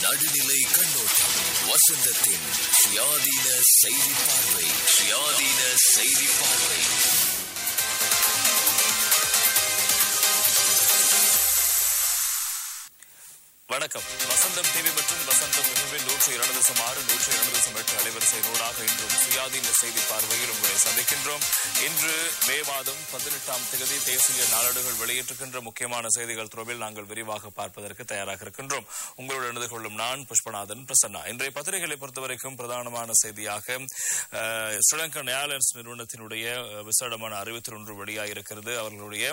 நடுநிலை கண்ணோட்டம் வசந்தத்தின் சுயாதீன செய்தி பார்வை சுயாதீன செய்தி பார்வை வணக்கம் வசந்தம் டிவி மற்றும் வசந்தம் மிகவும் நூற்றி இரண்டு தசம் ஆறு நூற்றி இரண்டு தசம் எட்டு அலைவரிசை நூடாக இன்றும் சுயாதீன செய்தி பார்வையில் உங்களை சந்திக்கின்றோம் இன்று மே மாதம் பதினெட்டாம் தேதி தேசிய நாளேடுகள் வெளியிட்டிருக்கின்ற முக்கியமான செய்திகள் தொடர்பில் நாங்கள் விரிவாக பார்ப்பதற்கு தயாராக இருக்கின்றோம் உங்களோடு இணைந்து கொள்ளும் நான் புஷ்பநாதன் பிரசன்னா இன்றைய பத்திரிகைகளை பொறுத்தவரைக்கும் பிரதானமான செய்தியாக அஹ், ஸ்ரீலங்கன் ஏர்லைன்ஸ் நிறுவனத்தினுடைய அஹ், விசேடமான அறிவித்தல் ஒன்று வெளியாகிருக்கிறது அவர்களுடைய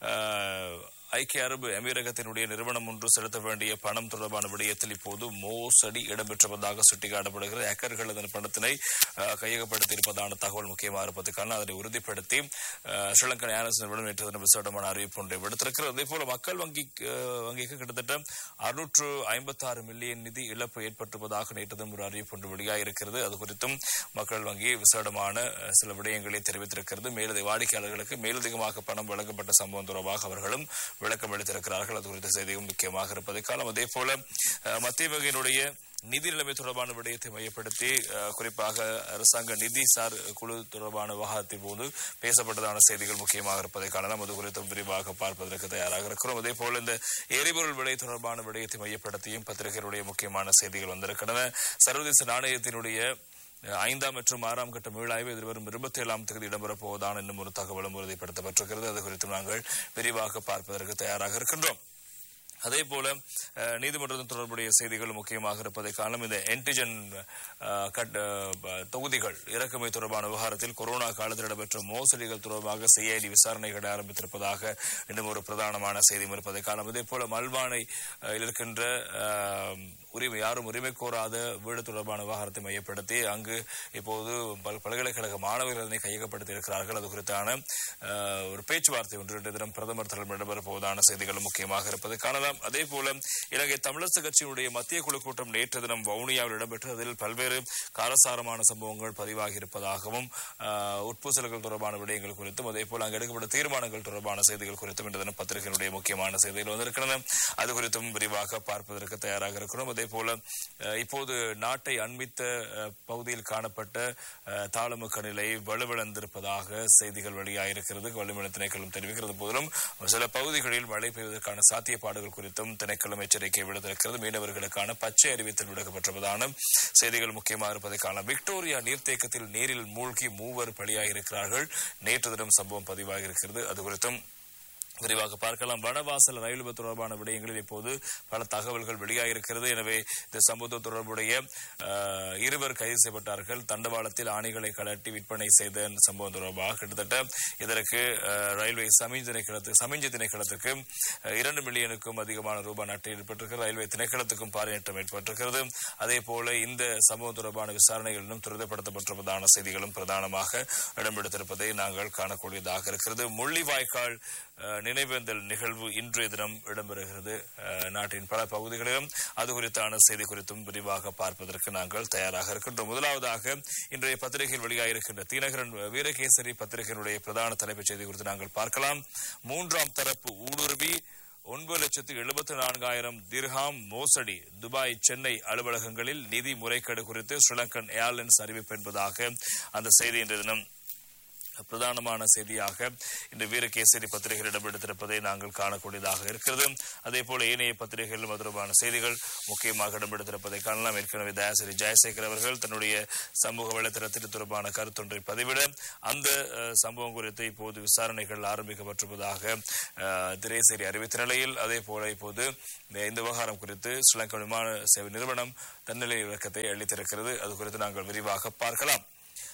அஹ், ஐக்கிய அரபு அமீரகத்தினுடைய நிறுவனம் ஒன்று செலுத்த வேண்டிய பணம் தொடர்பான விடயத்தில் இப்போது மோசடி இடம்பெற்றுவதாக சுட்டிக்காட்டப்படுகிறது ஹேக்கர்கள் அதன் பணத்தினை அஹ், கையகப்படுத்தியிருப்பதான தகவல் முக்கியமாக இருப்பதற்கான அதனை உறுதிப்படுத்தி அஹ், ஸ்ரீலங்கன் ஏர்லைன்ஸ் நிறுவனம் நேற்று தினம் விசேடமான அறிவிப்பு ஒன்றை விடுத்திருக்கிறது அதே போல மக்கள் வங்கி அஹ், வங்கிக்கு கிட்டத்தட்ட அறுநூற்று ஐம்பத்தி ஆறு மில்லியன் நிதி இழப்பு ஏற்பட்டிருப்பதாக நேற்று தினம் ஒரு அறிவிப்பு ஒன்று வெளியாகிருக்கிறது அது குறித்தும் மக்கள் வங்கி விசேடமான அஹ், சில விடயங்களை தெரிவித்திருக்கிறது மேலதிக வாடிக்கையாளர்களுக்கு மேலதிகமாக பணம் வழங்கப்பட்ட சம்பவம் தொடர்பாக அவர்களும் விளக்கம் அளித்திருக்கிறார்கள் அது குறித்த செய்தியும் முக்கியமாக இருப்பதை காலம் அதே போல அஹ், மத்திய வகையினுடைய நிதி நிலைமை தொடர்பான விடயத்தை மையப்படுத்தி அஹ், குறிப்பாக அரசாங்க நிதி சார் குழு தொடர்பான விவகாரத்தின் போது பேசப்பட்டதான செய்திகள் முக்கியமாக இருப்பதை காணலாம் அது குறித்தும் விரிவாக பார்ப்பதற்கு தயாராக இருக்கிறோம் அதே போல இந்த எரிபொருள் விலை தொடர்பான விடயத்தை மையப்படுத்தியும் பத்திரிகைகளுடைய முக்கியமான செய்திகள் வந்திருக்கின்றன சர்வதேச நாணயத்தினுடைய ஐந்தாம் மற்றும் ஆறாம் கட்ட மீளாய்வு எதிர்வரும் இருபத்தி ஏழாம் தேதி இடம்பெறப் போவதான இன்னும் ஒரு தகவலும் உறுதிப்படுத்தப்பட்டிருக்கிறது அது குறித்து நாங்கள் விரிவாக பார்ப்பதற்கு தயாராக இருக்கின்றோம் அதே போல அஹ், நீதிமன்றத்தின் தொடர்புடைய செய்திகள் முக்கியமாக இருப்பதை காரணம் இந்த என்டிஜன் அஹ், கட் அஹ், ப- தொகுதிகள் இறக்குமை தொடர்பான விவகாரத்தில் கொரோனா காலத்தில் இடம்பெற்ற மோசடிகள் தொடர்பாக சிஐடி விசாரணைகளை ஆரம்பித்திருப்பதாக இன்னும் ஒரு பிரதானமான செய்தியும் இருப்பதை காரணம் அதே போல மல்வானை அஹ், இருக்கின்ற அஹ், உரிமை யாரும் உரிமை கோராத வீடு தொடர்பான விவகாரத்தை மையப்படுத்தி அங்கு இப்போது பல் பல்கலைக்கழக மாணவர்கள் அதனை கையகப்படுத்தி இருக்கிறார்கள் அது குறித்தான அஹ், ஒரு பேச்சுவார்த்தை ஒன்று இன்றைய தினம் பிரதமர் தலைமையில் இடம்பெறப் போவதான செய்திகளும் முக்கியமாக இருப்பதை காணலாம் அதே போல இலங்கை தமிழரசு கட்சியினுடைய மத்திய குழு கூட்டம் நேற்று தினம் வவுனியாவில் இடம்பெற்று அதில் பல்வேறு காரசாரமான சம்பவங்கள் பதிவாகி இருப்பதாகவும் அஹ், உட்பூசல்கள் தொடர்பான விடயங்கள் குறித்தும் அதே போல அங்கு எடுக்கப்பட்ட தீர்மானங்கள் தொடர்பான செய்திகள் குறித்தும் இன்று தினம் பத்திரிகையினுடைய முக்கியமான செய்திகள் வந்திருக்கின்றன அது குறித்தும் விரிவாக பார்ப்பதற்கு தயாராக இருக்கிறோம் அதே போல அஹ், இப்போது நாட்டை அண்மித்த அஹ், பகுதியில் காணப்பட்ட அஹ், தாளமுக்க நிலை வலுவிழந்திருப்பதாக செய்திகள் வெளியாகிருக்கிறது வளிமண்டல திணைக்களம் தெரிவிக்கிறது போதிலும் சில பகுதிகளில் மழை பெய்வதற்கான சாத்தியப்பாடுகள் குறித்தும் திணைக்களம் எச்சரிக்கை விடுத்திருக்கிறது மீனவர்களுக்கான பச்சை அறிவித்தல் விடுக்கப்பட்டிருப்பதான செய்திகள் முக்கியமாக இருப்பதை காணலாம் விக்டோரியா நீர்த்தேக்கத்தில் நீரில் மூழ்கி மூவர் பலியாகியிருக்கிறார்கள் நேற்று தினம் சம்பவம் பதிவாகியிருக்கிறது அது குறித்தும் விரிவாக பார்க்கலாம் வனவாசல் ரயில் விபத்து தொடர்பான விடயங்களில் இப்போது பல தகவல்கள் வெளியாகிருக்கிறது எனவே இந்த சம்பவம் தொடர்புடைய அஹ், இருவர் கைது செய்யப்பட்டார்கள் தண்டவாளத்தில் ஆணைகளை கலட்டி விற்பனை செய்த சம்பவம் தொடர்பாக கிட்டத்தட்ட இதற்கு அஹ், ரயில்வே சமிஞ்ச திணைக்களத்துக்கு சமிஞ்ச திணைக்களத்துக்கு அஹ், இரண்டு மில்லியனுக்கும் அதிகமான ரூபாய் நட்டு ஏற்பட்டிருக்கிறது ரயில்வே திணைக்களத்துக்கும் பாராட்டம் ஏற்பட்டிருக்கிறது அதே போல இந்த சம்பவம் தொடர்பான விசாரணைகள் இன்னும் துரிதப்படுத்தப்பட்டிருப்பதான செய்திகளும் பிரதானமாக இடம்பெடுத்திருப்பதை நாங்கள் காணக்கூடியதாக இருக்கிறது முள்ளிவாய்க்கால் அஹ், நினைவேந்தல் நிகழ்வு இன்றைய தினம் இடம்பெறுகிறது அஹ், நாட்டின் பல பகுதிகளிலும் அது குறித்தான செய்தி குறித்தும் விரிவாக பார்ப்பதற்கு நாங்கள் தயாராக இருக்கின்றோம் முதலாவதாக இன்றைய பத்திரிகையில் வெளியாகிருக்கின்ற தீநகரன் வீரகேசரி பத்திரிகையினுடைய பிரதான தலைப்புச் செய்தி குறித்து நாங்கள் பார்க்கலாம் மூன்றாம் தரப்பு ஊடுருவி ஒன்பது லட்சத்து எழுபத்தி நான்காயிரம் திர்ஹாம் மோசடி துபாய் சென்னை அலுவலகங்களில் நிதி முறைகேடு குறித்து ஸ்ரீலங்கன் ஏர்லைன்ஸ் அறிவிப்பு என்பதாக அந்த செய்தி இன்றைய தினம் பிரதானமான செய்தியாக இந்த வீரகேசரி பத்திரிகையில் இடம்பெடுத்திருப்பதை நாங்கள் காணக்கூடியதாக இருக்கிறது அதே போல ஏனைய பத்திரிகைகளிலும் அது தொடர்பான செய்திகள் முக்கியமாக இடம்பெடுத்திருப்பதை காணலாம் ஏற்கனவே தயாசிரி ஜெயசேகர் அவர்கள் தன்னுடைய சமூக வலைத்தளத்தில் இது தொடர்பான கருத்தொன்றை பதிவிட அந்த அஹ், சம்பவம் குறித்து இப்போது விசாரணைகள் ஆரம்பிக்கப்பட்டிருப்பதாக அஹ், திரைசேரி அறிவித்த நிலையில் அதே போல இப்போது இந்த- இந்த விவகாரம் குறித்து ஸ்ரீலங்கா விமான சேவை நிறுவனம் தன்னிலை விளக்கத்தை அளித்திருக்கிறது அது குறித்து நாங்கள் விரிவாக பார்க்கலாம்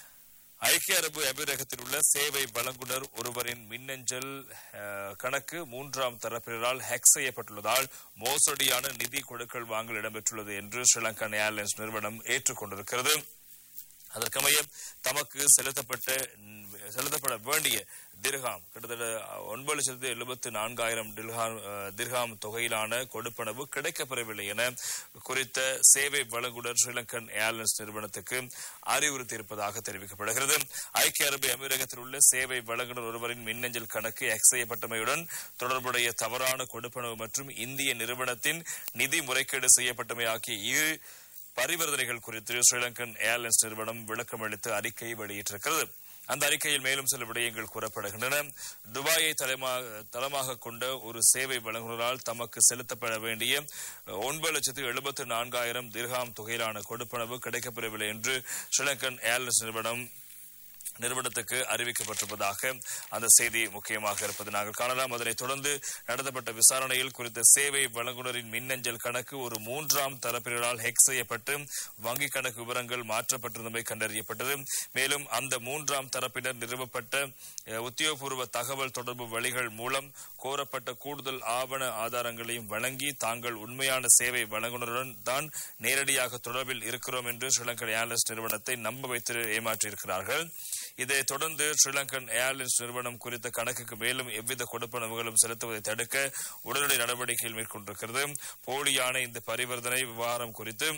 ஐக்கிய அரபு அமீரகத்தில் உள்ள சேவை வழங்குனர் ஒருவரின் மின்னஞ்சல் அஹ், கணக்கு மூன்றாம் தரப்பினரால் ஹேக் செய்யப்பட்டுள்ளதால் மோசடியான நிதி கொடுக்கல் வாங்கல் இடம்பெற்றுள்ளது என்று ஸ்ரீலங்கன் ஏர்லைன்ஸ் நிறுவனம் ஏற்றுக்கொண்டிருக்கிறது அதற்கமைய தமக்கு செலுத்தப்பட்ட ம், செலுத்தப்பட வேண்டிய திர்ஹாம் கிட்டத்தட்ட ஒன்பது லட்சத்து எழுபத்தி நான்காயிரம் திர்ஹாம் அஹ், திர்ஹாம் தொகையிலான கொடுப்பனவு கிடைக்கப்பெறவில்லை என குறித்த சேவை வழங்குனர் ஸ்ரீலங்கன் ஏர்லைன்ஸ் நிறுவனத்துக்கு அறிவுறுத்தியிருப்பதாக தெரிவிக்கப்படுகிறது ஐக்கிய அரபு அமீரகத்தில் உள்ள சேவை வழங்குனர் ஒருவரின் மின்னஞ்சல் கணக்கு எக்ஸ் செய்யப்பட்டமையுடன் தொடர்புடைய தவறான கொடுப்பனவு மற்றும் இந்திய நிறுவனத்தின் நிதி முறைகேடு செய்யப்பட்டமை ஆகிய இரு பரிவர்த்தனைகள் குறித்து ஸ்ரீலங்கன் ஏர்லைன்ஸ் நிறுவனம் விளக்கம் அளித்து அறிக்கை வெளியிட்டிருக்கிறது அந்த அறிக்கையில் மேலும் சில விடயங்கள் கூறப்படுகின்றன துபாயை தலைமாக தளமாக கொண்ட ஒரு சேவை வழங்குனரால் தமக்கு செலுத்தப்பட வேண்டிய ஒன்பது லட்சத்து எழுபத்தி நான்காயிரம் திர்ஹாம் தொகையிலான கொடுப்பனவு கிடைக்கப்பெறவில்லை என்று ஸ்ரீலங்கன் ஏர்லைன்ஸ் நிறுவனம் நிறுவனத்துக்கு அறிவிக்கப்பட்டிருப்பதாக அந்த செய்தி முக்கியமாக இருப்பது நாங்கள் காணலாம் அதனைத் தொடர்ந்து நடத்தப்பட்ட விசாரணையில் குறித்த சேவை வழங்குனரின் மின்னஞ்சல் கணக்கு ஒரு மூன்றாம் தரப்பினரால் ஹெக் செய்யப்பட்டு வங்கிக் கணக்கு விவரங்கள் மாற்றப்பட்டிருந்தமை கண்டறியப்பட்டது மேலும் அந்த மூன்றாம் தரப்பினர் நிறுவப்பட்ட அஹ், உத்தியோகபூர்வ தகவல் தொடர்பு வழிகள் மூலம் கோரப்பட்ட கூடுதல் ஆவண ஆதாரங்களையும் வழங்கி தாங்கள் உண்மையான சேவை வழங்குனருடன் தான் நேரடியாக தொடர்பில் இருக்கிறோம் என்று ஸ்ரீலங்கன் ஏர்லைன்ஸ் நிறுவனத்தை நம்ப வைத்து ஏமாற்றியிருக்கிறார்கள் இதைத் தொடர்ந்து ஸ்ரீலங்கன் ஏர்லைன்ஸ் நிறுவனம் குறித்த கணக்குக்கு மேலும் எவ்வித கொடுப்பனவுகளும் செலுத்துவதை தடுக்க உடனடி நடவடிக்கைகள் மேற்கொண்டிருக்கிறது போலியான இந்த பரிவர்த்தனை விவகாரம் குறித்து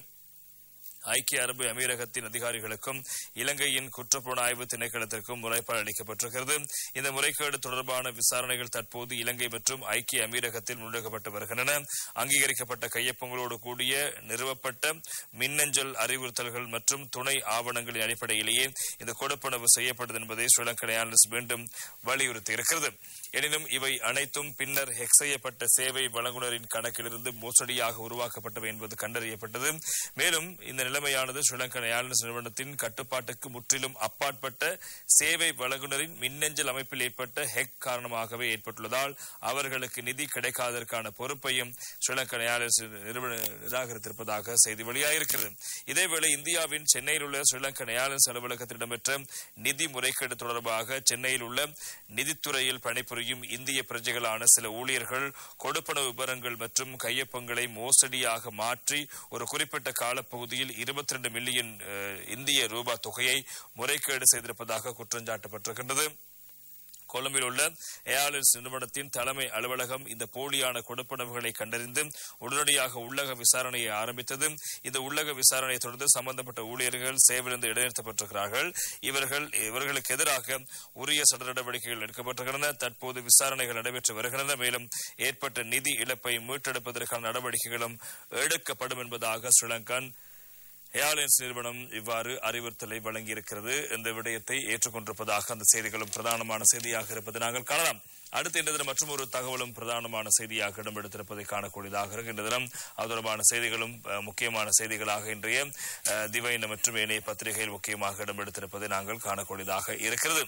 ஐக்கிய அரபு அமீரகத்தின் அதிகாரிகளுக்கும் இலங்கையின் குற்றப்புலனாய்வு திணைக்களத்திற்கும் முறைப்பாடு அளிக்கப்பட்டிருக்கிறது இந்த முறைகேடு தொடர்பான விசாரணைகள் தற்போது இலங்கை மற்றும் ஐக்கிய அமீரகத்தில் முன்னெடுக்கப்பட்டு வருகின்றன அங்கீகரிக்கப்பட்ட கையொப்பங்களோடு கூடிய நிறுவப்பட்ட மின்னஞ்சல் அறிவுறுத்தல்கள் மற்றும் துணை ஆவணங்களின் அடிப்படையிலேயே இந்த கொடுப்பனவு செய்யப்பட்டது என்பதை ஸ்ரீலங்கன் ஏர்லைன்ஸ் மீண்டும் வலியுறுத்தியிருக்கிறது எனினும் இவை அனைத்தும் பின்னர் ஹெக் செய்யப்பட்ட சேவை வழங்குனரின் கணக்கிலிருந்து மோசடியாக உருவாக்கப்பட்டவை என்பது கண்டறியப்பட்டது மேலும் இந்த நிலைமையானது ஸ்ரீலங்கன் ஏர்லைன்ஸ் நிறுவனத்தின் கட்டுப்பாட்டுக்கு முற்றிலும் அப்பாற்பட்ட சேவை வழங்குனரின் மின்னஞ்சல் அமைப்பில் ஏற்பட்ட ஹெக் காரணமாகவே ஏற்பட்டுள்ளதால் அவர்களுக்கு நிதி கிடைக்காததற்கான பொறுப்பையும் ஸ்ரீலங்கன் ஏர்லைன்ஸ் நிறுவனம் நிராகரித்திருப்பதாக செய்தி வெளியாயிருக்கிறது இதேவேளை இந்தியாவின் சென்னையில் உள்ள ஸ்ரீலங்கன் ஏர்லைன்ஸ் அலுவலகத்தில் இடம்பெற்ற நிதி முறைகேடு தொடர்பாக சென்னையில் உள்ள நிதித்துறையில் பணிபுரியும் இந்திய பிரஜைகளான சில ஊழியர்கள் கொடுப்பன விவரங்கள் மற்றும் கையொப்பங்களை மோசடியாக மாற்றி ஒரு குறிப்பிட்ட காலப்பகுதியில் இருபத்தி ரெண்டு மில்லியன் அஹ், இந்திய ரூபாய் தொகையை முறைகேடு செய்திருப்பதாக குற்றஞ்சாட்டப்பட்டிருக்கின்றது கொழும்பில் உள்ள ஏர்லைன்ஸ் நிறுவனத்தின் தலைமை அலுவலகம் இந்த போலியான கொடுப்பனவுகளை கண்டறிந்து உடனடியாக உள்ளக விசாரணையை ஆரம்பித்தது இந்த உள்ளக விசாரணையை தொடர்ந்து சம்பந்தப்பட்ட ஊழியர்கள் சேவையிலிருந்து இடைநிறுத்தப்பட்டிருக்கிறார்கள் இவர்கள் இவர்களுக்கு எதிராக உரிய சட்ட நடவடிக்கைகள் எடுக்கப்பட்டிருக்கின்றன தற்போது விசாரணைகள் நடைபெற்று வருகின்றன மேலும் ஏற்பட்ட நிதி இழப்பை மீட்டெடுப்பதற்கான நடவடிக்கைகளும் எடுக்கப்படும் என்பதாக ஸ்ரீலங்கன் ஏர்லைன்ஸ் நிறுவனம் இவ்வாறு அறிவுறுத்தலை வழங்கியிருக்கிறது இந்த விடயத்தை ஏற்றுக்கொண்டிருப்பதாக அந்த செய்திகளும் பிரதானமான செய்தியாக இருப்பதை நாங்கள் காணலாம் அடுத்த இந்த தினம் மற்றும் ஒரு தகவலும் பிரதானமான செய்தியாக இடம்பெடுத்திருப்பதை காணக்கூடியதாக இருக்கு இந்த தினம் அது தொடர்பான செய்திகளும் அஹ், முக்கியமான செய்திகளாக இன்றைய அஹ், திவைன மற்றும் ஏனைய பத்திரிகையில் முக்கியமாக இடம்பெடுத்திருப்பதை நாங்கள் காணக்கூடியதாக இருக்கிறது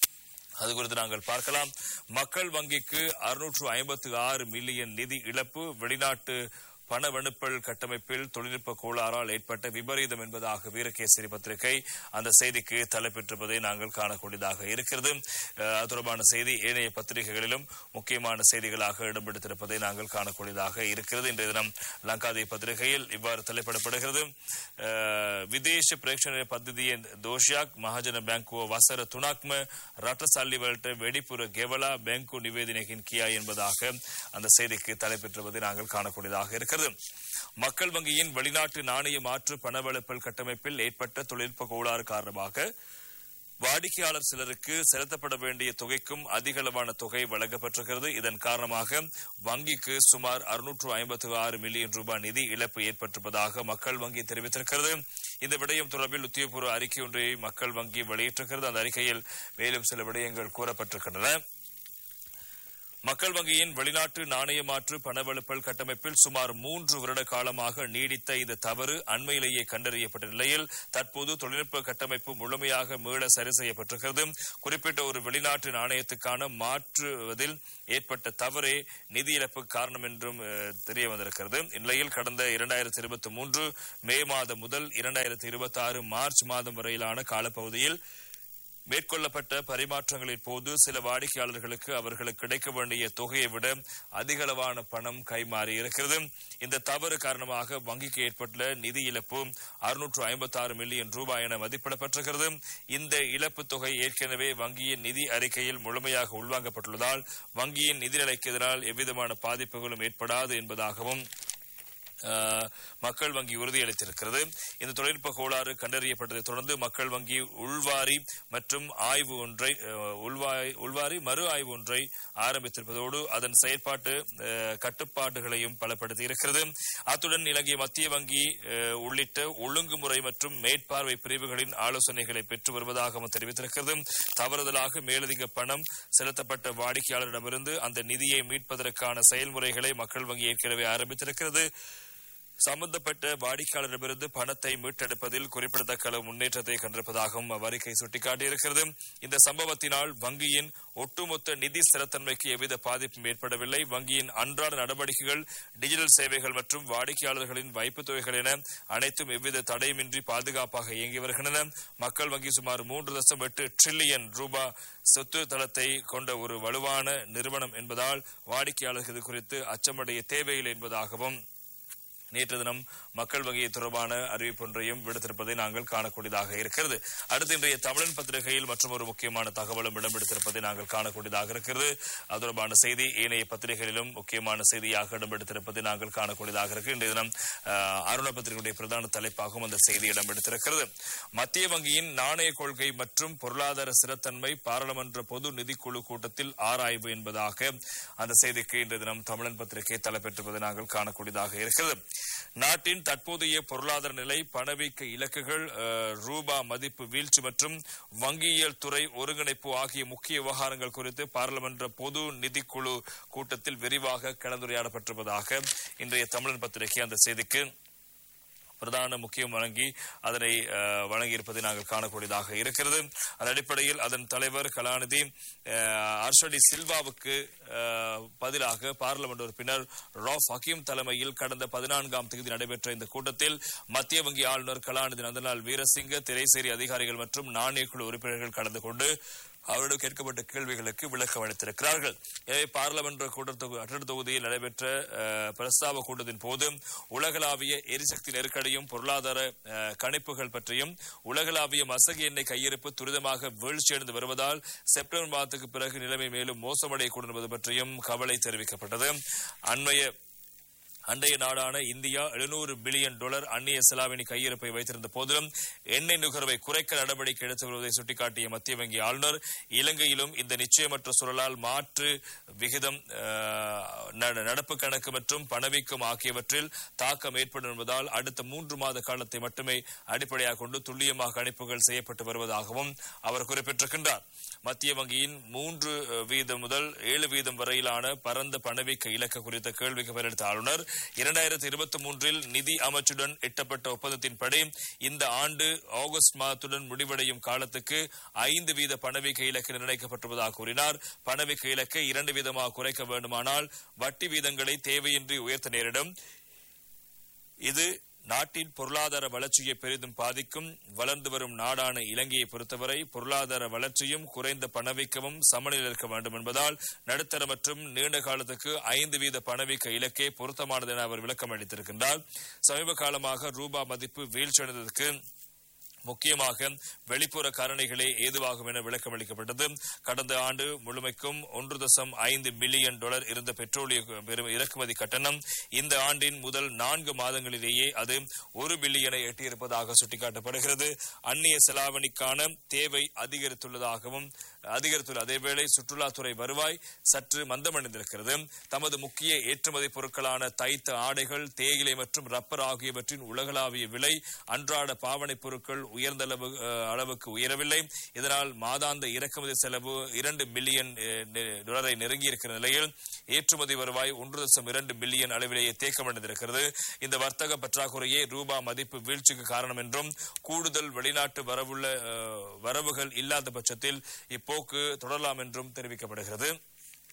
அது குறித்து நாங்கள் பார்க்கலாம் மக்கள் வங்கிக்கு அறுநூற்று ஐம்பத்து ஆறு மில்லியன் நிதி இழப்பு வெளிநாட்டு பணவெணுப்பல் கட்டமைப்பில் தொழில்நுட்ப கோளாறால் ஏற்பட்ட விபரீதம் என்பதாக வீரகேசரி பத்திரிகை அந்த செய்திக்கு தலைப்பெற்றிருப்பதை நாங்கள் காணக்கூடியதாக இருக்கிறது அஹ், அது தொடர்பான செய்தி ஏனைய பத்திரிகைகளிலும் முக்கியமான செய்திகளாக இடம்பெடுத்திருப்பதை நாங்கள் காணக்கூடியதாக இருக்கிறது இன்றைய தினம் லங்காதி பத்திரிகையில் இவ்வாறு தலைப்பிடப்படுகிறது அஹ், விதேශ ප්‍රේක්ෂණය පද්ධතියෙන් දෝෂයක් මහජන බැංකුව වසර තුනක්ම රට සල්ලිවලට வெடிப்புற கெவலா பேங்கு நிவேதனையின் கியா என்பதாக அந்த செய்திக்கு தலைப்பெற்றுவதை நாங்கள் காணக்கூடியதாக இருக்கிறது மக்கள் வங்கியின் வெளிநாட்டு நாணய மாற்று பணவெளுப்பல் கட்டமைப்பில் ஏற்பட்ட தொழில்நுட்ப கோளாறு காரணமாக வாடிக்கையாளர் சிலருக்கு செலுத்தப்பட வேண்டிய தொகைக்கும் அதிகளவான தொகை வழங்கப்பட்டிருக்கிறது இதன் காரணமாக வங்கிக்கு சுமார் அறுநூற்று ஐம்பத்து ஆறு மில்லியன் ரூபாய் நிதி இழப்பு ஏற்பட்டிருப்பதாக மக்கள் வங்கி தெரிவித்திருக்கிறது இந்த விடயம் தொடர்பில் உத்தியோகபூர்வ அறிக்கை ஒன்றை மக்கள் வங்கி வெளியிட்டிருக்கிறது அந்த அறிக்கையில் மேலும் சில விடயங்கள் கூறப்பட்டிருக்கின்றன மக்கள் வங்கியின் வெளிநாட்டு நாணய மாற்று பணவெளுப்பல் கட்டமைப்பில் சுமார் மூன்று வருட காலமாக நீடித்த இந்த தவறு அண்மையிலேயே கண்டறியப்பட்ட நிலையில் தற்போது தொழில்நுட்ப கட்டமைப்பு முழுமையாக மீள சரி செய்யப்பட்டிருக்கிறது குறிப்பிட்ட ஒரு வெளிநாட்டு நாணயத்துக்கான மாற்றுவதில் ஏற்பட்ட தவறே நிதி இழப்பு காரணம் என்றும் அஹ், தெரிய வந்திருக்கிறது இந்நிலையில் கடந்த இரண்டாயிரத்தி இருபத்தி மூன்று மே மாதம் முதல் இரண்டாயிரத்தி இருபத்தி ஆறு மார்ச் மாதம் வரையிலான காலப்பகுதியில் மேற்கொள்ளப்பட்ட பரிமாற்றங்களின் போது சில வாடிக்கையாளர்களுக்கு அவர்களுக்கு கிடைக்க வேண்டிய தொகையை விட அதிகளவான பணம் கைமாறி இருக்கிறது இந்த தவறு காரணமாக வங்கிக்கு ஏற்பட்டுள்ள நிதி இழப்பு அறுநூற்று ஐம்பத்தி ஆறு மில்லியன் ரூபாய் என மதிப்பிடப்பட்டிருக்கிறது இந்த இழப்பு தொகை ஏற்கனவே வங்கியின் நிதி அறிக்கையில் முழுமையாக உள்வாங்கப்பட்டுள்ளதால் வங்கியின் நிதிநிலைக்கு இதனால் எவ்விதமான பாதிப்புகளும் ஏற்படாது என்பதாகவும் ஆஹ், மக்கள் வங்கி உறுதியளித்திருக்கிறது இந்த தொழில்நுட்ப கோளாறு கண்டறியப்பட்டதை தொடர்ந்து மக்கள் வங்கி உள்வாரி மற்றும் ஆய்வு ஒன்றை ஆஹ், உள்வாய் உள்வாரி மறு ஆய்வு ஒன்றை ஆரம்பித்திருப்பதோடு அதன் செயற்பாட்டு ஆஹ், கட்டுப்பாடுகளையும் பலப்படுத்தி இருக்கிறது அத்துடன் இலங்கை மத்திய வங்கி ஆஹ், உள்ளிட்ட ஒழுங்குமுறை மற்றும் மேற்பார்வை பிரிவுகளின் ஆலோசனைகளை பெற்று வருவதாகவும் தெரிவித்திருக்கிறது தவறுதலாக மேலதிக பணம் செலுத்தப்பட்ட வாடிக்கையாளரிடமிருந்து அந்த நிதியை மீட்பதற்கான செயல்முறைகளை மக்கள் வங்கி ஏற்கனவே ஆரம்பித்திருக்கிறது சம்பந்தப்பட்ட வாடிக்கையாளரிடமிருந்து பணத்தை மீட்டெடுப்பதில் குறிப்பிடத்தக்க அளவு முன்னேற்றத்தை கண்டிருப்பதாகவும் அவ்வறிக்கை சுட்டிக்காட்டியிருக்கிறது இந்த சம்பவத்தினால் வங்கியின் ஒட்டுமொத்த நிதி ஸ்திரத்தன்மைக்கு எவ்வித பாதிப்பும் ஏற்படவில்லை வங்கியின் அன்றாட நடவடிக்கைகள் டிஜிட்டல் சேவைகள் மற்றும் வாடிக்கையாளர்களின் வைப்புத் தொகைகள் என அனைத்தும் எவ்வித தடையுமின்றி பாதுகாப்பாக இயங்கி வருகின்றன மக்கள் வங்கி சுமார் மூன்று தசம் எட்டு டிரில்லியன் ரூபாய் சொத்து தளத்தை கொண்ட ஒரு வலுவான நிறுவனம் என்பதால் வாடிக்கையாளர்கள் இது குறித்து அச்சமடைய தேவையில்லை என்பதாகவும் நேற்று தினம் மக்கள் வங்கி தொடர்பான அறிவிப்பு ஒன்றையும் விடுத்திருப்பதை நாங்கள் காணக்கூடியதாக இருக்கிறது அடுத்து இன்றைய தமிழன் பத்திரிகையில் மற்றும் ஒரு முக்கியமான தகவலும் இடம்பெடுத்திருப்பதை நாங்கள் காணக்கூடியதாக இருக்கிறது அது தொடர்பான செய்தி ஏனைய பத்திரிகைகளிலும் முக்கியமான செய்தியாக இடம்பெடுத்திருப்பதை நாங்கள் காணக்கூடியதாக இருக்கு இன்றைய தினம் ஆஹ், அருண பத்திரிகையுடைய பிரதான தலைப்பாகவும் அந்த செய்தி இடம்பெடுத்திருக்கிறது மத்திய வங்கியின் நாணய கொள்கை மற்றும் பொருளாதார ஸ்திரத்தன்மை பாராளுமன்ற பொது நிதிக்குழு கூட்டத்தில் ஆராய்வு என்பதாக அந்த செய்திக்கு இன்றைய தினம் தமிழன் பத்திரிகை தலைப்பெற்றிருப்பதை நாங்கள் காணக்கூடியதாக இருக்கிறது நாட்டின் தற்போதைய பொருளாதார நிலை பணவீக்க இலக்குகள் அஹ், ரூபா மதிப்பு வீழ்ச்சி மற்றும் வங்கியியல் துறை ஒருங்கிணைப்பு ஆகிய முக்கிய விவகாரங்கள் குறித்து பாராளுமன்ற பொது நிதிக்குழு கூட்டத்தில் விரிவாக கலந்துரையாடப்பட்டிருப்பதாக இன்றைய தமிழன் பத்திரிகை அந்த செய்திக்கு பிரதான முக்கியம் வழங்கி அதனை அஹ், வழங்கியிருப்பதை நாங்கள் காணக்கூடியதாக இருக்கிறது அதன் அடிப்படையில் அதன் தலைவர் கலாநிதி அஹ், அர்ஷடி சில்வாவுக்கு அஹ், பதிலாக பார்லிமெண்ட் உறுப்பினர் ராஃப் ஹக்கீம் தலைமையில் கடந்த பதினான்காம் தேதி நடைபெற்ற இந்த கூட்டத்தில் மத்திய வங்கி ஆளுநர் கலாநிதி நந்தலால் வீரசிங்க திரைசேரி அதிகாரிகள் மற்றும் நாணயக்குழு உறுப்பினர்கள் கலந்து கொண்டு அவரிடம் கேட்கப்பட்ட கேள்விகளுக்கு விளக்கம் அளித்திருக்கிறார்கள் எனவே பாராளுமன்ற கூட்டத்தொகு அட்டர் தொகுதியில் நடைபெற்ற அஹ், பிரஸ்தாப கூட்டத்தின் போது உலகளாவிய எரிசக்தி நெருக்கடியும் பொருளாதார அஹ், கணிப்புகள் பற்றியும் உலகளாவிய மசகு எண்ணெய் கையிருப்பு துரிதமாக வீழ்ச்சியடைந்து வருவதால் செப்டம்பர் மாதத்துக்கு பிறகு நிலைமை மேலும் மோசமடையக்கூடும் என்பது பற்றியும் கவலை தெரிவிக்கப்பட்டது அண்மைய அண்டைய நாடான இந்தியா 700 பில்லியன் டாலர் அந்நிய செலாவணி கையிருப்பை வைத்திருந்த போதிலும் எண்ணெய் நுகர்வை குறைக்க நடவடிக்கை எடுத்து வருவதை சுட்டிக்காட்டிய மத்திய வங்கி ஆளுநர் இலங்கையிலும் இந்த நிச்சயமற்ற சூழலால் மாற்று விகிதம் அஹ், நட- நடப்பு கணக்கு மற்றும் பணவீக்கம் ஆகியவற்றில் தாக்கம் ஏற்படும் என்பதால் அடுத்த மூன்று மாத காலத்தை மட்டுமே அடிப்படையாக கொண்டு துல்லியமாக கணிப்புகள் செய்யப்பட்டு வருவதாகவும் அவர் குறிப்பிட்டிருக்கின்றார் மத்திய வங்கியின் மூன்று அஹ், வீதம் முதல் ஏழு வீதம் வரையிலான பரந்த பணவீக்க இலக்கு குறித்த கேள்விக்கு பதிலளித்த ஆளுநர் இரண்டாயிரத்தி இருபத்தி மூன்றில் நிதி அமைச்சுடன் எட்டப்பட்ட ஒப்பந்தத்தின்படி இந்த ஆண்டு ஆகஸ்ட் மாதத்துடன் முடிவடையும் காலத்துக்கு ஐந்து வீத பணவீக்க இலக்கு நிர்ணயிக்கப்பட்டுள்ளதாக கூறினார் பணவீக்க இலக்கை இரண்டு வீதமாக குறைக்க வேண்டுமானால் வட்டி வீதங்களை தேவையின்றி உயர்த்த நேரிடும் இது நாட்டின் பொருளாதார வளர்ச்சியை பெரிதும் பாதிக்கும் வளர்ந்து வரும் நாடான இலங்கையை பொறுத்தவரை பொருளாதார வளர்ச்சியும் குறைந்த பணவீக்கமும் சமநிலையில் இருக்க வேண்டும் என்பதால் நடுத்தர மற்றும் நீண்ட காலத்துக்கு ஐந்து வீத பணவீக்க இலக்கே பொருத்தமானது என அவர் விளக்கம் அளித்திருக்கின்றார் சமீப காலமாக ரூபா மதிப்பு வீழ்ச்சியடைந்ததற்கு முக்கியமாக வெளிப்புற காரணிகளே ஏதுவாகும் என விளக்கம் அளிக்கப்பட்டது கடந்த ஆண்டு முழுமைக்கும் ஒன்று தசம் ஐந்து பில்லியன் டாலர் இருந்த பெட்ரோலிய பெரும் இறக்குமதி கட்டணம் இந்த ஆண்டின் முதல் நான்கு மாதங்களிலேயே அது ஒரு பில்லியனை எட்டியிருப்பதாக சுட்டிக்காட்டப்படுகிறது அந்நிய செலாவணிக்கான தேவை அதிகரித்துள்ளதாகவும் அதிகரித்துள்ள அதேவேளை சுற்றுலாத்துறை வருவாய் சற்று மந்தமடைந்திருக்கிறது தமது முக்கிய ஏற்றுமதி பொருட்களான தைத்த ஆடைகள் தேயிலை மற்றும் ரப்பர் ஆகியவற்றின் உலகளாவிய விலை அன்றாட பாவனைப் பொருட்கள் உயர்ந்த அளவு அஹ், அளவுக்கு உயரவில்லை இதனால் மாதாந்த இறக்குமதி செலவு இரண்டு பில்லியன் அஹ், நெ- டாலரை நெருங்கியிருக்கிற நிலையில் ஏற்றுமதி வருவாய் ஒன்று தசம் இரண்டு பில்லியன் அளவிலேயே தேக்கமடைந்திருக்கிறது இந்த வர்த்தக பற்றாக்குறையே ரூபா மதிப்பு வீழ்ச்சிக்கு காரணம் என்றும் கூடுதல் வெளிநாட்டு வரவுள்ள அஹ், வரவுகள் இல்லாத பட்சத்தில் இப்போக்கு தொடரலாம் என்றும் தெரிவிக்கப்படுகிறது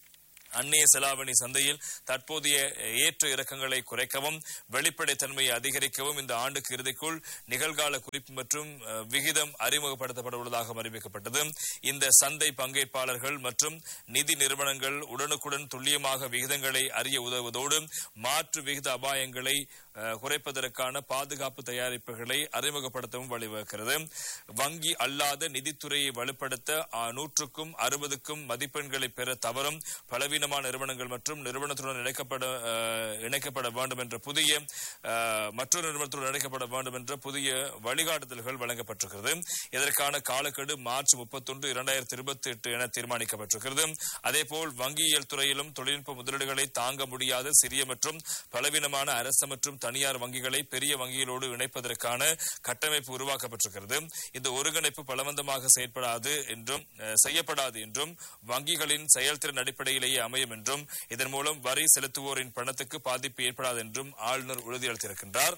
அந்நிய செலாவணி சந்தையில் தற்போதைய ஏற்ற இறக்கங்களை குறைக்கவும் வெளிப்படைத்தன்மையை அதிகரிக்கவும் இந்த ஆண்டுக்கு இறுதிக்குள் நிகழ்கால குறிப்பு மற்றும் அஹ், விகிதம் அறிமுகப்படுத்தப்பட உள்ளதாக அறிவிக்கப்பட்டது இந்த சந்தை பங்கேற்பாளர்கள் மற்றும் நிதி நிறுவனங்கள் உடனுக்குடன் துல்லியமாக விகிதங்களை அறிய உதவுவதோடு மாற்று விகித அபாயங்களை அஹ், குறைப்பதற்கான பாதுகாப்பு தயாரிப்புகளை அறிமுகப்படுத்தவும் வழிவகுக்கிறது வங்கி அல்லாத நிதித்துறையை வலுப்படுத்த அஹ், நூற்றுக்கும் அறுபதுக்கும் மதிப்பெண்களை பெற தவறும் பலவீனமான நிறுவனங்கள் மற்றும் நிறுவனத்துடன் இணைக்கப்பட அஹ், இணைக்கப்பட வேண்டும் என்ற புதிய அஹ், மற்றொரு நிறுவனத்துடன் இணைக்கப்பட வேண்டும் என்ற புதிய வழிகாட்டுதல்கள் வழங்கப்பட்டிருக்கிறது இதற்கான காலக்கெடு மார்ச் முப்பத்தொன்று இரண்டாயிரத்தி இருபத்தி எட்டு என தீர்மானிக்கப்பட்டிருக்கிறது அதேபோல் வங்கியியல் துறையிலும் தொழில்நுட்ப முதலீடுகளை தாங்க முடியாத சிறிய மற்றும் பலவீனமான அரசு மற்றும் தனியார் வங்கிகளை பெரிய வங்கிகளோடு இணைப்பதற்கான கட்டமைப்பு உருவாக்கப்பட்டிருக்கிறது இந்த ஒருங்கிணைப்பு பலவந்தமாக செயற்படாது என்றும் அஹ், செய்யப்படாது என்றும் வங்கிகளின் செயல்திறன் அடிப்படையிலேயே அமையும் என்றும் இதன் மூலம் வரி செலுத்துவோரின் பணத்துக்கு பாதிப்பு ஏற்படாது என்றும் ஆளுநர் உறுதியளித்திருக்கின்றார்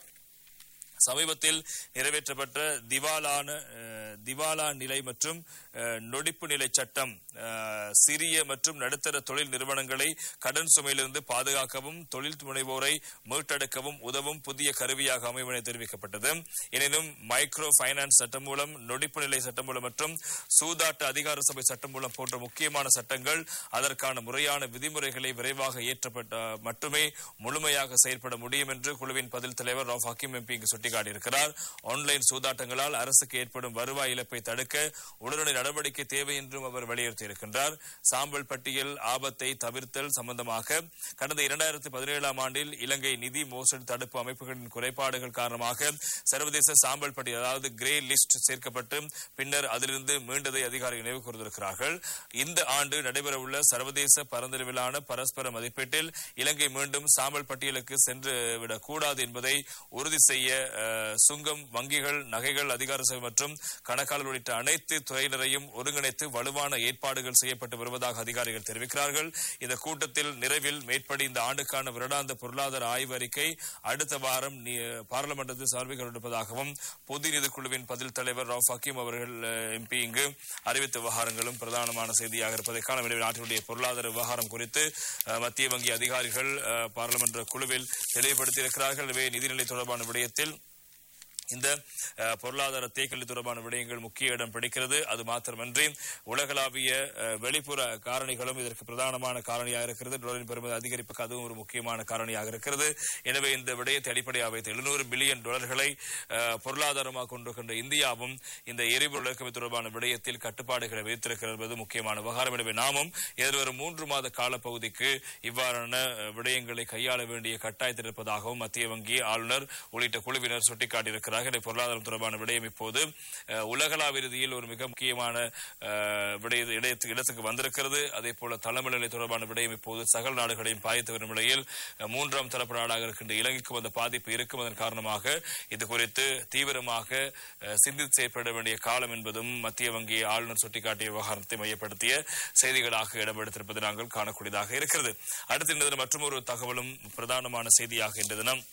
சமீபத்தில் நிறைவேற்றப்பட்ட திவாலான அஹ், திவாலா நிலை மற்றும் அஹ், நொடிப்பு நிலை சட்டம் அஹ், சிறிய மற்றும் நடுத்தர தொழில் நிறுவனங்களை கடன் சுமையிலிருந்து பாதுகாக்கவும் தொழில் முனைவோரை மீட்டெடுக்கவும் உதவும் புதிய கருவியாக அமையும் என தெரிவிக்கப்பட்டது எனினும் மைக்ரோ பைனான்ஸ் சட்டம் மூலம் நொடிப்பு நிலை சட்டம் மூலம் மற்றும் சூதாட்ட அதிகார சபை சட்டம் மூலம் போன்ற முக்கியமான சட்டங்கள் அதற்கான முறையான விதிமுறைகளை விரைவாக ஏற்றப்பட்ட மட்டுமே முழுமையாக செயல்பட முடியும் என்று குழுவின் பதில் தலைவர் ராவ் ஹக்கீம் எம்பி இங்கு சுட்டிக்காட்டியிருக்கிறார் ஆன்லைன் சூதாட்டங்களால் அரசுக்கு ஏற்படும் வருவாய் இழப்பை தடுக்க உடனடி நடவடிக்கை தேவை என்றும் அவர் வலியுறுத்தியிருக்கின்றார் சாம்பல் பட்டியல் ஆபத்தை தவிர்த்தல் சம்பந்தமாக கடந்த இரண்டாயிரத்தி பதினேழாம் ஆண்டில் இலங்கை நிதி மோசடி தடுப்பு அமைப்புகளின் குறைபாடுகள் காரணமாக சர்வதேச சாம்பல் பட்டியல் அதாவது கிரே லிஸ்ட் சேர்க்கப்பட்டு பின்னர் அதிலிருந்து மீண்டதை அதிகாரிகள் நினைவு கூர்ந்திருக்கிறார்கள் இந்த ஆண்டு நடைபெறவுள்ள சர்வதேச பரந்தளவிலான பரஸ்பர மதிப்பீட்டில் இலங்கை மீண்டும் சாம்பல் பட்டியலுக்கு சென்று விடக்கூடாது என்பதை உறுதி செய்ய அஹ், சுங்கம் வங்கிகள் நகைகள் அதிகார சபை மற்றும் கணக்காளர் உள்ளிட்ட அனைத்து துறையினரையும் ஒருங்கிணைத்து வலுவான ஏற்பாடுகள் செய்யப்பட்டு வருவதாக அதிகாரிகள் தெரிவிக்கிறார்கள் இந்த கூட்டத்தில் நிறைவில் மேற்படி இந்த ஆண்டுக்கான வருடாந்த பொருளாதார ஆய்வு அறிக்கை அடுத்த வாரம் நி- பாராளுமன்றத்தில் சமர்ப்பிக்கப்பட்டிருப்பதாகவும் பொது நிதிக்குழுவின் பதில் தலைவர் ராவ் ஹக்கீம் அவர்கள் எம்பி இங்கு அறிவித்த விவகாரங்களும் பிரதானமான செய்தியாக இருப்பதை காண எனவே நாட்டினுடைய பொருளாதார விவகாரம் குறித்து அஹ், மத்திய வங்கி அதிகாரிகள் அஹ், பாராளுமன்ற குழுவில் தெளிவுபடுத்தியிருக்கிறார்கள் எனவே நிதிநிலை தொடர்பான விடயத்தில் இந்த அஹ், பொருளாதார தேக்கல்வி தொடர்பான விடயங்கள் முக்கிய இடம் பிடிக்கிறது அது மாத்திரமன்றி உலகளாவிய அஹ், வெளிப்புற காரணிகளும் இதற்கு பிரதானமான காரணியாக இருக்கிறது டாலரின் பெறுமதி அதிகரிப்புக்கு அதுவும் ஒரு முக்கியமான காரணியாக இருக்கிறது எனவே இந்த விடயத்தை அடிப்படையாக வைத்து எழுநூறு பில்லியன் டாலர்களை அஹ், பொருளாதாரமாக கொண்டிருக்கின்ற இந்தியாவும் இந்த எரிபொருள் இறக்குமதி தொடர்பான விடயத்தில் கட்டுப்பாடுகளை வைத்திருக்கிறது என்பது முக்கியமான விவகாரம் எனவே நாமும் எதிர்வரும் மூன்று மாத காலப்பகுதிக்கு இவ்வாறான அஹ், விடயங்களை கையாள வேண்டிய கட்டாயத்தில் இருப்பதாகவும் மத்திய வங்கி ஆளுநர் உள்ளிட்ட குழுவினர் சுட்டிக்காட்டியிருக்கிறார்கள் எனவே பொருளாதாரம் தொடர்பான விடயம் இப்போது அஹ், உலகளாவிய ரீதியில் ஒரு மிக முக்கியமான அஹ், விடய இடத்துக்கு இடத்துக்கு வந்திருக்கிறது அதே போல தலைமைநிலை தொடர்பான விடயம் இப்போது சகல நாடுகளையும் பாதித்து வரும் நிலையில் அஹ், மூன்றாம் தரப்பு நாடாக இருக்கின்ற இலங்கைக்கும் அந்த பாதிப்பு இருக்கும் அதன் காரணமாக இது குறித்து தீவிரமாக அஹ், சிந்தித்து செயற்பட வேண்டிய காலம் என்பதும் மத்திய வங்கி ஆளுநர் சுட்டிக்காட்டிய விவகாரத்தை மையப்படுத்திய செய்திகளாக இடம்பெடுத்திருப்பது நாங்கள் காணக்கூடியதாக இருக்கிறது அடுத்த இந்த தினம் மற்றொரு தகவலும் பிரதானமான செய்தியாக இன்று தினம்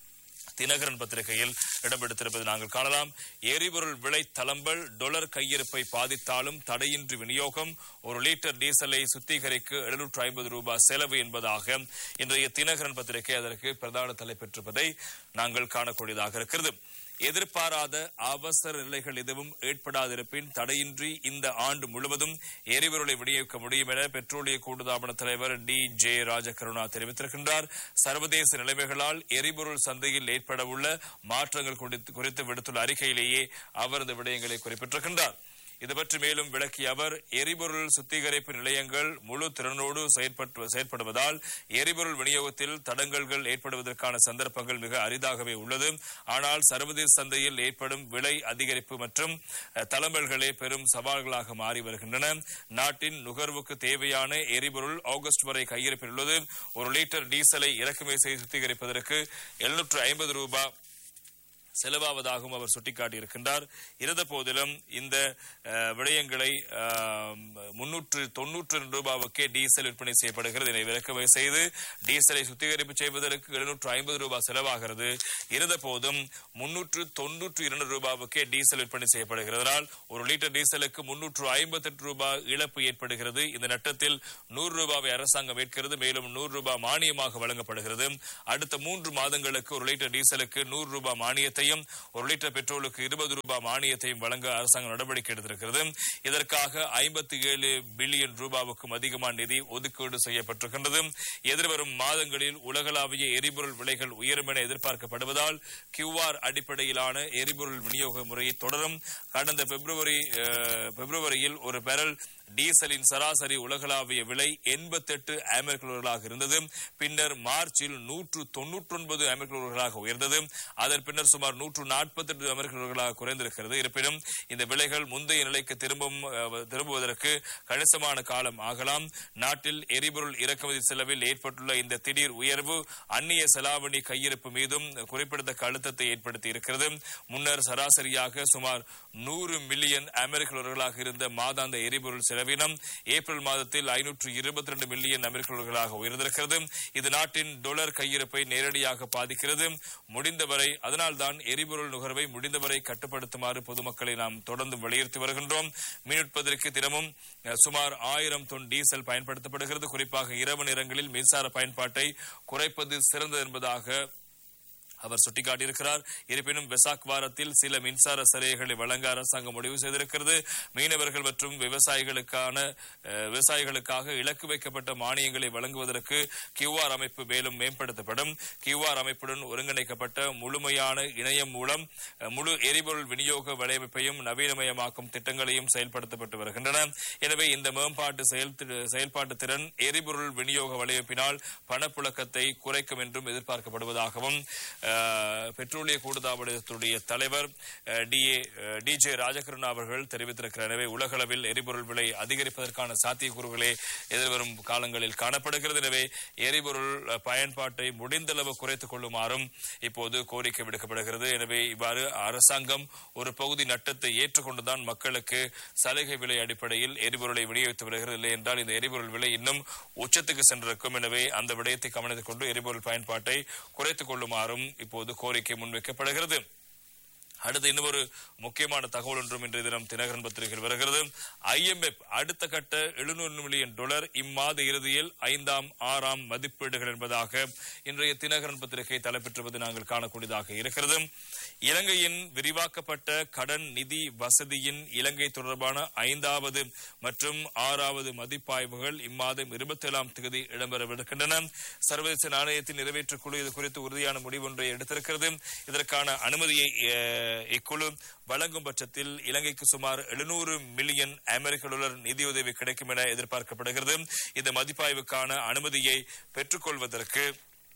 தினகரன் பத்திரிகையில் இடம்பெடுத்திருப்பது நாங்கள் காணலாம் எரிபொருள் விலை தளம்பல் டொலர் கையிருப்பை பாதித்தாலும் தடையின்றி விநியோகம் ஒரு லிட்டர் டீசலை சுத்திகரிக்க எழுநூற்று ஐம்பது ரூபாய் செலவு என்பதாக இன்றைய தினகரன் பத்திரிகை அதற்கு பிரதான தலைப்பெற்றிருப்பதை நாங்கள் காணக்கூடியதாக இருக்கிறது எதிர்பாராத அவசர நிலைகள் எதுவும் ஏற்படாதிருப்பின் தடையின்றி இந்த ஆண்டு முழுவதும் எரிபொருளை விநியோகிக்க முடியும் என பெட்ரோலிய கூட்டுத்தாபன தலைவர் டி ஜே ராஜகருணா தெரிவித்திருக்கின்றார் சர்வதேச நிலைமைகளால் எரிபொருள் சந்தையில் ஏற்படவுள்ள மாற்றங்கள் குறித்து- குறித்து விடுத்துள்ள அறிக்கையிலேயே அவர் இந்த விடயங்களை குறிப்பிட்டிருக்கின்றார் இது பற்றி மேலும் விளக்கிய அவர் எரிபொருள் சுத்திகரிப்பு நிலையங்கள் முழு திறனோடு செயற்பட்டு- செயற்படுவதால் எரிபொருள் விநியோகத்தில் தடங்கல்கள் ஏற்படுவதற்கான சந்தர்ப்பங்கள் மிக அரிதாகவே உள்ளது ஆனால் சர்வதேச சந்தையில் ஏற்படும் விலை அதிகரிப்பு மற்றும் அஹ், தளம்பல்களே பெரும் சவால்களாக மாறி வருகின்றன நாட்டின் நுகர்வுக்கு தேவையான எரிபொருள் ஆகஸ்ட் வரை கையிருப்பில் உள்ளது ஒரு லிட்டர் டீசலை இறக்குமதி செய்து சுத்திகரிப்பதற்கு எழுநூற்று ஐம்பது ரூபாய் செலவாவதாகவும் அவர் சுட்டிக்காட்டியிருக்கின்றார் இருந்த போதிலும் இந்த அஹ், விடயங்களை முன்னூற்று தொன்னூற்று ரூபாவுக்கே டீசல் விற்பனை செய்யப்படுகிறது இதனை விலக்கவை செய்து டீசலை சுத்திகரிப்பு செய்வதற்கு எழுநூற்று ஐம்பது ரூபாய் செலவாகிறது இருந்த போதும் முன்னூற்று தொன்னூற்று இரண்டு ரூபாவுக்கே டீசல் விற்பனை செய்யப்படுகிறதால் ஒரு லிட்டர் டீசலுக்கு முன்னூற்று ஐம்பத்தி எட்டு ரூபாய் இழப்பு ஏற்படுகிறது இந்த நட்டத்தில் நூறு ரூபாவை அரசாங்கம் ஏற்கிறது மேலும் நூறு ரூபாய் மானியமாக வழங்கப்படுகிறது அடுத்த மூன்று மாதங்களுக்கு ஒரு லிட்டர் டீசலுக்கு நூறு ரூபாய் மானியத்தையும் ஒரு லிட்டர் பெட்ரோலுக்கு இருபது ரூபாய் மானியத்தையும் வழங்க அரசாங்கம் நடவடிக்கை எடுத்திருக்கிறது இதற்காக ஐம்பத்தி ஏழு பில்லியன் ரூபாவுக்கும் அதிகமான நிதி ஒதுக்கீடு செய்யப்பட்டிருக்கின்றது எதிர்வரும் மாதங்களில் உலகளாவிய எரிபொருள் விலைகள் உயரும் என எதிர்பார்க்கப்படுவதால் கியூஆர் அடிப்படையிலான எரிபொருள் விநியோக முறையை தொடரும் கடந்த பிப்ரவரி அஹ், பிப்ரவரியில் ஒரு பெரல் டீசலின் சராசரி உலகளாவிய விலை எண்பத்தெட்டு அமெரிக்கர்களாக இருந்தது பின்னர் மார்ச்சில் நூற்று தொன்னூற்றி ஒன்பது அமெரிக்கர்களாக உயர்ந்தது அதன் பின்னர் சுமார் நூற்று நாற்பத்தெட்டு அமெரிக்கர்களாக குறைந்திருக்கிறது இருப்பினும் இந்த விலைகள் முந்தைய நிலைக்கு திரும்பும் அஹ், திரும்புவதற்கு கணிசமான காலம் ஆகலாம் நாட்டில் எரிபொருள் இறக்குமதி செலவில் ஏற்பட்டுள்ள இந்த திடீர் உயர்வு அந்நிய செலாவணி கையிருப்பு மீதும் குறிப்பிடத்தக்க அழுத்தத்தை ஏற்படுத்தி இருக்கிறது முன்னர் சராசரியாக சுமார் நூறு மில்லியன் அமெரிக்க டாலர்களாக இருந்த மாதாந்த எரிபொருள் செலவினம் ஏப்ரல் மாதத்தில் ஐநூற்று இருபத்தி ரெண்டு மில்லியன் அமெரிக்க டாலர்களாக உயர்ந்திருக்கிறது இது நாட்டின் டாலர் கையிருப்பை நேரடியாக பாதிக்கிறது முடிந்தவரை அதனால்தான் எரிபொருள் நுகர்வை முடிந்தவரை கட்டுப்படுத்துமாறு பொதுமக்களை நாம் தொடர்ந்து வலியுறுத்தி வருகின்றோம் மீனுட்பதற்கு தினமும் அஹ், சுமார் ஆயிரம் தொன் டீசல் பயன்படுத்தப்படுகிறது குறிப்பாக இரவு நேரங்களில் மின்சார பயன்பாட்டை குறைப்பது சிறந்தது என்பதாக அவர் சுட்டிக்காட்டியிருக்கிறார் இருப்பினும் வெசாக் வாரத்தில் சில மின்சார சிலைகளை வழங்க அரசாங்கம் முடிவு செய்திருக்கிறது மீனவர்கள் மற்றும் விவசாயிகளுக்கான அஹ், விவசாயிகளுக்காக இலக்கு வைக்கப்பட்ட மானியங்களை வழங்குவதற்கு கியூஆர் அமைப்பு மேலும் மேம்படுத்தப்படும் கியூஆர் அமைப்புடன் ஒருங்கிணைக்கப்பட்ட முழுமையான இணையம் மூலம் அஹ், முழு எரிபொருள் விநியோக வலையமைப்பையும் நவீனமயமாக்கும் திட்டங்களையும் செயல்படுத்தப்பட்டு வருகின்றன எனவே இந்த மேம்பாட்டு செயல் செயல்பாட்டு திறன் எரிபொருள் விநியோக வலையமைப்பினால் பணப்புழக்கத்தை குறைக்கும் என்றும் எதிர்பார்க்கப்படுவதாகவும் அஹ், பெட்ரோலிய கூடுதாபனத்துடைய தலைவர் டிஏ டிஜே ராஜகிருஷ்ணன் அவர்கள் தெரிவித்திருக்கிறார் எனவே உலகளவில் எரிபொருள் விலை அதிகரிப்பதற்கான சாத்தியக்கூறுகளே எதிர்வரும் காலங்களில் காணப்படுகிறது எனவே எரிபொருள் அஹ், பயன்பாட்டை முடிந்தளவு குறைத்துக் கொள்ளுமாறும் இப்போது கோரிக்கை விடுக்கப்படுகிறது எனவே இவ்வாறு அரசாங்கம் ஒரு பகுதி நட்டத்தை ஏற்றுக்கொண்டுதான் மக்களுக்கு சலுகை விலை அடிப்படையில் எரிபொருளை விநியோகித்து வருகிறது இல்லை என்றால் இந்த எரிபொருள் விலை இன்னும் உச்சத்துக்கு சென்றிருக்கும் எனவே அந்த விடயத்தை கவனித்துக் கொண்டு எரிபொருள் பயன்பாட்டை குறைத்துக் கொள்ளுமாறும் இப்போது கோரிக்கை முன்வைக்கப்படுகிறது அடுத்து இன்னொரு முக்கியமான தகவல் ஒன்றும் இன்றைய தினம் தினகரன் பத்திரிகையில் வருகிறது IMF அடுத்த கட்ட எழுநூறு மில்லியன் டாலர் இம்மாத இறுதியில் ஐந்தாம் ஆறாம் மதிப்பீடுகள் என்பதாக இன்றைய தினகரன் பத்திரிகை தலைப்பெற்றுவது நாங்கள் காணக்கூடியதாக இருக்கிறது இலங்கையின் விரிவாக்கப்பட்ட கடன் நிதி வசதியின் இலங்கை தொடர்பான ஐந்தாவது மற்றும் ஆறாவது மதிப்பாய்வுகள் இம்மாதம் இருபத்தி ஏழாம் தேதி இடம்பெறவிருக்கின்றன சர்வதேச நாணயத்தின் நிறைவேற்றுக் குழு இது குறித்து உறுதியான முடிவு ஒன்றை எடுத்திருக்கிறது இதற்கான அனுமதியை அஹ், இக்குழு வழங்கும் பட்சத்தில் இலங்கைக்கு சுமார் எழுநூறு மில்லியன் அமெரிக்க டாலர் நிதியுதவி கிடைக்கும் என எதிர்பார்க்கப்படுகிறது இந்த மதிப்பாய்வுக்கான அனுமதியை பெற்றுக்கொள்வதற்கு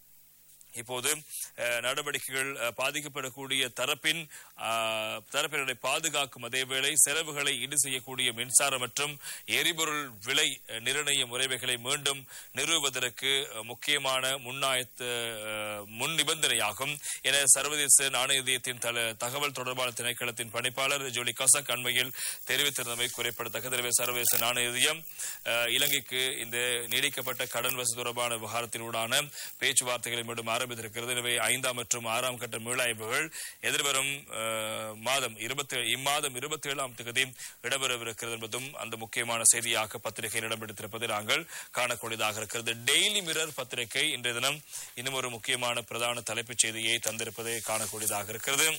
இப்போது அஹ், நடவடிக்கைகள் அஹ், பாதிக்கப்படக்கூடிய தரப்பின் அஹ், தரப்பினரை பாதுகாக்கும் அதேவேளை செலவுகளை ஈடு செய்யக்கூடிய மின்சார மற்றும் எரிபொருள் விலை அஹ், நிர்ணய முறைமைகளை மீண்டும் நிறுவுவதற்கு அஹ், முக்கியமான முன்னாயத்த அஹ், முன் நிபந்தனையாகும் என சர்வதேச நாணய நிதியத்தின் தல- தகவல் தொடர்பான திணைக்களத்தின் பணிப்பாளர் ஜோலி கசக் அண்மையில் தெரிவித்திருந்தமை குறிப்பிடத்தக்கது எனவே சர்வதேச நாணய நிதியம் அஹ், இலங்கைக்கு இந்த நீடிக்கப்பட்ட கடன் வசதி தொடர்பான விவகாரத்தினூடான பேச்சுவார்த்தைகளை மீண்டும் ஆரம்பித்திருக்கிறது எனவே ஐந்தாம் மற்றும் ஆறாம் கட்ட மீளாய்வுகள் எதிர்வரும் அஹ், மாதம் இருபத்தி இம்மாதம் இருபத்தி ஏழாம் தேதி இடம்பெறவிருக்கிறது என்பதும் அந்த முக்கியமான செய்தியாக பத்திரிகையில் இடம்பெடுத்திருப்பதை நாங்கள் காணக்கூடியதாக இருக்கிறது டெய்லி மிரர் பத்திரிகை இன்றைய தினம் இன்னும் ஒரு முக்கியமான பிரதான தலைப்புச் செய்தியை தந்திருப்பதை காணக்கூடியதாக இருக்கிறது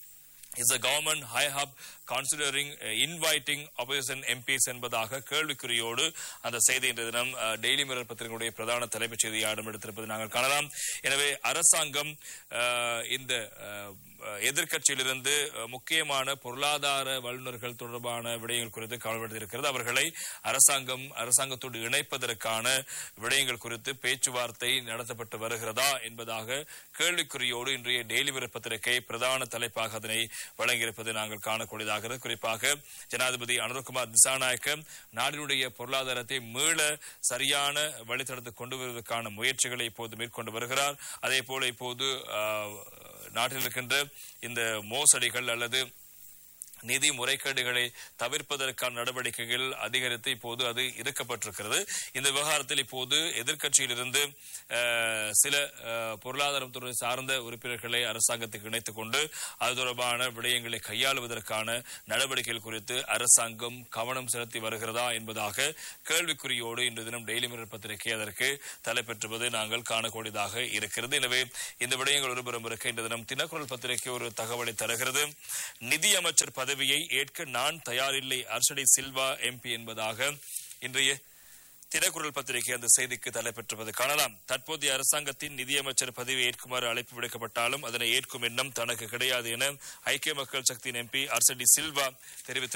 is the government high hub considering uh, inviting opposition MPs என்பதாக கேள்விக்குறியோடு அந்த செய்தி இன்றைய தினம் டெய்லி மிரர் பத்திரிகையுடைய பிரதான தலைப்புச் செய்தியை இடம்பெடுத்திருப்பதை நாங்கள் காணலாம் எனவே அரசாங்கம் uh, இந்த uh, எதிர்க்கட்சியிலிருந்து அஹ், முக்கியமான பொருளாதார வல்லுநர்கள் தொடர்பான விடயங்கள் குறித்து கவலைப்படுத்தியிருக்கிறது அவர்களை அரசாங்கம் அரசாங்கத்தோடு இணைப்பதற்கான விடயங்கள் குறித்து பேச்சுவார்த்தை நடத்தப்பட்டு வருகிறதா என்பதாக கேள்விக்குறியோடு இன்றைய டெய்லி மிரர் பத்திரிகை பிரதான தலைப்பாக அதனை வழங்கியிருப்பதை நாங்கள் காணக்கூடியதாக குறிப்பாக ஜனாதிபதி அனுர்குமார் திசாநாயக்க நாட்டினுடைய பொருளாதாரத்தை மீள சரியான வழித்தடத்துக்கு கொண்டு வருவதற்கான முயற்சிகளை இப்போது மேற்கொண்டு வருகிறார் அதே போல இப்போது ஆஹ், நாட்டில் இருக்கின்ற இந்த மோசடிகள் அல்லது நிதி முறைகேடுகளை தவிர்ப்பதற்கான நடவடிக்கைகள் அதிகரித்து இப்போது அது இருக்கப்பட்டிருக்கிறது இந்த விவகாரத்தில் இப்போது எதிர்க்கட்சியிலிருந்து அஹ், சில அஹ், பொருளாதாரத்துறை சார்ந்த உறுப்பினர்களை அரசாங்கத்துக்கு இணைத்துக் கொண்டு அது தொடர்பான விடயங்களை கையாளுவதற்கான நடவடிக்கைகள் குறித்து அரசாங்கம் கவனம் செலுத்தி வருகிறதா என்பதாக கேள்விக்குறியோடு இன்று தினம் டெய்லி மிரர் பத்திரிகை அதற்கு தலைப்பெற்றுவது நாங்கள் காணக்கூடியதாக இருக்கிறது எனவே இந்த விடயங்கள் ஒருபுறம் இருக்க இந்த தினம் தினக்குரல் பத்திரிகை ஒரு தகவலை தருகிறது நிதியமைச்சர் பதவியை ஏற்க நான் தயாரில்லை அர்ஷடி சில்வா எம்பி என்பதாக இன்றைய தினக்குரல் பத்திரிகை அந்த செய்திக்கு தலைப்பெற்றுவது காணலாம் தற்போதைய அரசாங்கத்தின் நிதியமைச்சர் பதவியை ஏற்குமாறு அழைப்பு விடுக்கப்பட்டாலும் அதனை ஏற்கும் எண்ணம் தனக்கு கிடையாது என ஐக்கிய மக்கள் சக்தியின் எம்பி அர்சடி சில்வா தெரிவித்திருக்கிறார்